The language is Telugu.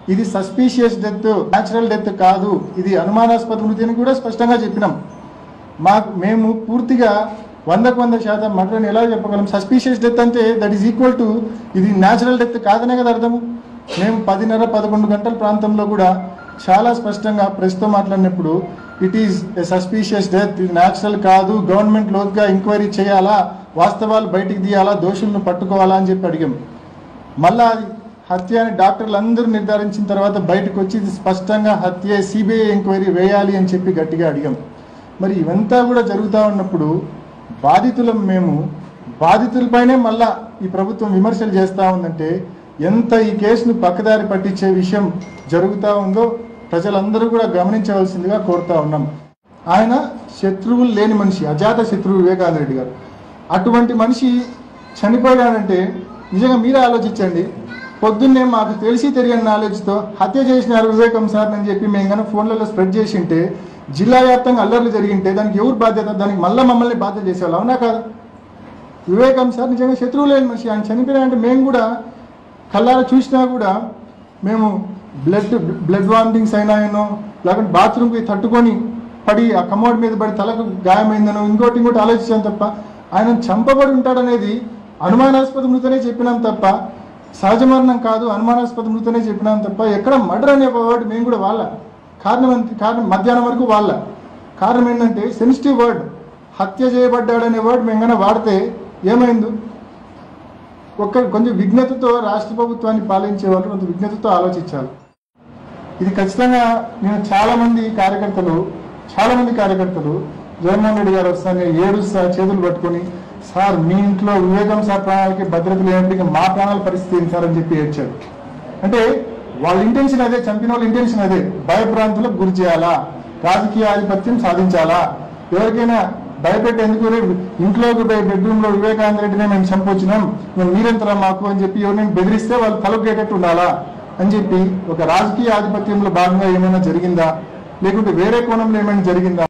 ఇది సస్పీషియస్ డెత్ న్యాచురల్ డెత్ కాదు ఇది అనుమానాస్పద మృతి అని కూడా స్పష్టంగా చెప్పినాం మాకు మేము పూర్తిగా వందకు వంద శాతం మటన్ ఎలా చెప్పగలం సస్పీషియస్ డెత్ అంటే దట్ ఈస్ ఈక్వల్ టు ఇది న్యాచురల్ డెత్ కాదనే కదా అర్థము మేము పదిన్నర పదకొండు గంటల ప్రాంతంలో కూడా చాలా స్పష్టంగా ప్రెస్తో మాట్లాడినప్పుడు it is a suspicious death ఇది న్యాచురల్ కాదు గవర్నమెంట్ లోతుగా ఎంక్వైరీ చేయాలా వాస్తవాలు బయటికి తీయాలా దోషులను పట్టుకోవాలా అని చెప్పి అడిగాం మళ్ళా అది హత్య అని డాక్టర్లు అందరూ నిర్ధారించిన తర్వాత బయటకు వచ్చి ఇది స్పష్టంగా హత్య సిబిఐ ఎంక్వైరీ వేయాలి అని చెప్పి గట్టిగా అడిగాం మరి ఇవంతా కూడా జరుగుతూ ఉన్నప్పుడు బాధితులం మేము బాధితులపైనే మళ్ళా ఈ ప్రభుత్వం విమర్శలు చేస్తూ ఉందంటే ఎంత ఈ కేసును పక్కదారి పట్టించే విషయం జరుగుతూ ఉందో ప్రజలందరూ కూడా గమనించవలసిందిగా కోరుతా ఉన్నాం ఆయన శత్రువులు లేని మనిషి అజాత శత్రువు వివేకానంద రెడ్డి గారు అటువంటి మనిషి చనిపోయాడంటే నిజంగా మీరే ఆలోచించండి పొద్దున్నే మాకు తెలిసి తెలియని నాలెడ్జ్తో హత్య చేసినారు వివేకం సార్ అని చెప్పి మేము కనుక ఫోన్లలో స్ప్రెడ్ చేసి ఉంటే జిల్లా వ్యాప్తంగా అల్లర్లు జరిగింటే దానికి ఎవరు బాధ్యత దానికి మళ్ళీ మమ్మల్ని బాధ్యత చేసేవాళ్ళు అవునా కాదు వివేకం సార్ నిజంగా శత్రువు లేని మనిషి ఆయన చనిపోయారంటే మేము కూడా కళ్ళారా చూసినా కూడా మేము బ్లడ్ బ్లడ్ వామిటింగ్స్ అయినాయనో లేకుంటే బాత్రూమ్కి తట్టుకొని పడి ఆ కమోడ్ మీద పడి తలకు గాయమైందనో ఇంకోటి ఇంకోటి ఆలోచించాం తప్ప ఆయన చంపబడి ఉంటాడనేది అనుమానాస్పద మృతనే చెప్పినాం తప్ప సహజ మరణం కాదు అనుమానాస్పద మృతనే చెప్పినాం తప్ప ఎక్కడ మర్డర్ అనే వర్డ్ మేము కూడా వాళ్ళ కారణం అంత కారణం మధ్యాహ్నం వరకు వాళ్ళ కారణం ఏంటంటే సెన్సిటివ్ వర్డ్ హత్య చేయబడ్డాడనే వర్డ్ మేము కన్నా వాడితే ఏమైంది ఒక్క కొంచెం విఘ్నతతో రాష్ట్ర ప్రభుత్వాన్ని పాలించే వాళ్ళు కొంచెం విఘ్నతతో ఆలోచించాలి ఇది ఖచ్చితంగా నేను చాలా మంది కార్యకర్తలు చాలా మంది కార్యకర్తలు జగన్మోహన్ రెడ్డి గారు వస్తానే ఏడు సా- చేతులు పట్టుకొని సార్ మీ ఇంట్లో వివేకం సార్ ప్రాణాలకి భద్రత లేనప్పుడు ఇక మా ప్రాణాల పరిస్థితి ఏంటి సార్ అని చెప్పి ఏడ్చారు అంటే వాళ్ళ ఇంటెన్షన్ అదే చంపిన వాళ్ళ ఇంటెన్షన్ అదే భయభ్రాంతులకు గురి చేయాలా రాజకీయ ఆధిపత్యం సాధించాలా ఎవరికైనా భయపెట్టేందుకు రే ఇంట్లోకి బెడ్రూమ్ లో వివేకానంద రెడ్డినే మేము చంపొచ్చినాం మేము మీరెంతరా మాకు అని చెప్పి ఎవరిని బెదిరిస్తే వాళ్ళు తలొగ్గేటట్టు ఉండాలా అని చెప్పి ఒక రాజకీయ ఆధిపత్యంలో భాగంగా ఏమైనా జరిగిందా లేకుంటే వేరే కోణంలో ఏమైనా జరిగిందా